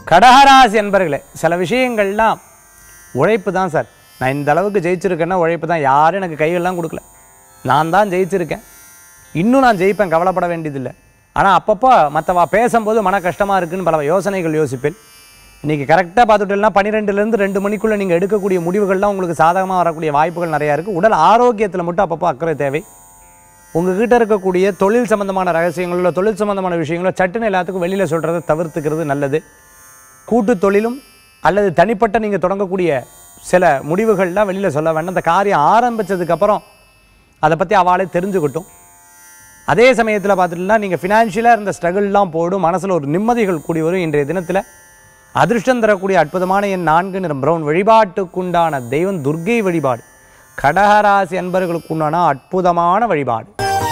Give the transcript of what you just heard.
கடகராசி என்பர்களே சில விஷயங்கள்லாம் உழைப்பு தான் சார் நான் இந்த அளவுக்கு ஜெயிச்சிருக்கேன்னா உழைப்பு தான் யாரும் எனக்கு கைகள்லாம் கொடுக்கல நான் தான் ஜெயிச்சிருக்கேன் இன்னும் நான் ஜெயிப்பேன் கவலைப்பட வேண்டியதில்லை ஆனால் அப்பப்போ மற்றவா பேசும்போது மன கஷ்டமாக இருக்குன்னு பல யோசனைகள் யோசிப்பேன் இன்றைக்கி கரெக்டாக பார்த்துட்டோம்னா பன்னிரெண்டுலேருந்து ரெண்டு மணிக்குள்ளே நீங்கள் எடுக்கக்கூடிய முடிவுகள்லாம் உங்களுக்கு சாதகமாக வரக்கூடிய வாய்ப்புகள் நிறையா இருக்குது உடல் ஆரோக்கியத்தில் மட்டும் அப்பப்போ அக்கறை தேவை உங்ககிட்ட இருக்கக்கூடிய தொழில் சம்பந்தமான ரகசியங்களோ தொழில் சம்பந்தமான விஷயங்களோ சட்டுன்னு எல்லாத்துக்கும் வெளியில் சொல்கிறத தவிர்த்துக்கிறது நல்லது கூட்டு தொழிலும் அல்லது தனிப்பட்ட நீங்கள் தொடங்கக்கூடிய சில முடிவுகள்லாம் வெளியில் சொல்ல வேண்டாம் அந்த காரியம் ஆரம்பித்ததுக்கப்புறம் அதை பற்றி அவளே தெரிஞ்சுக்கட்டும் அதே சமயத்தில் பார்த்துட்டுனா நீங்கள் ஃபினான்ஷியலாக இருந்த ஸ்ட்ரகிள்லாம் போடும் மனசில் ஒரு நிம்மதிகள் கூடி வரும் இன்றைய தினத்தில் அதிர்ஷ்டம் தரக்கூடிய அற்புதமான என் நான்கு நிறம் பிரவுன் வழிபாட்டுக்குண்டான தெய்வம் துர்க்கை வழிபாடு கடகராசி அன்பர்களுக்குண்டான அற்புதமான வழிபாடு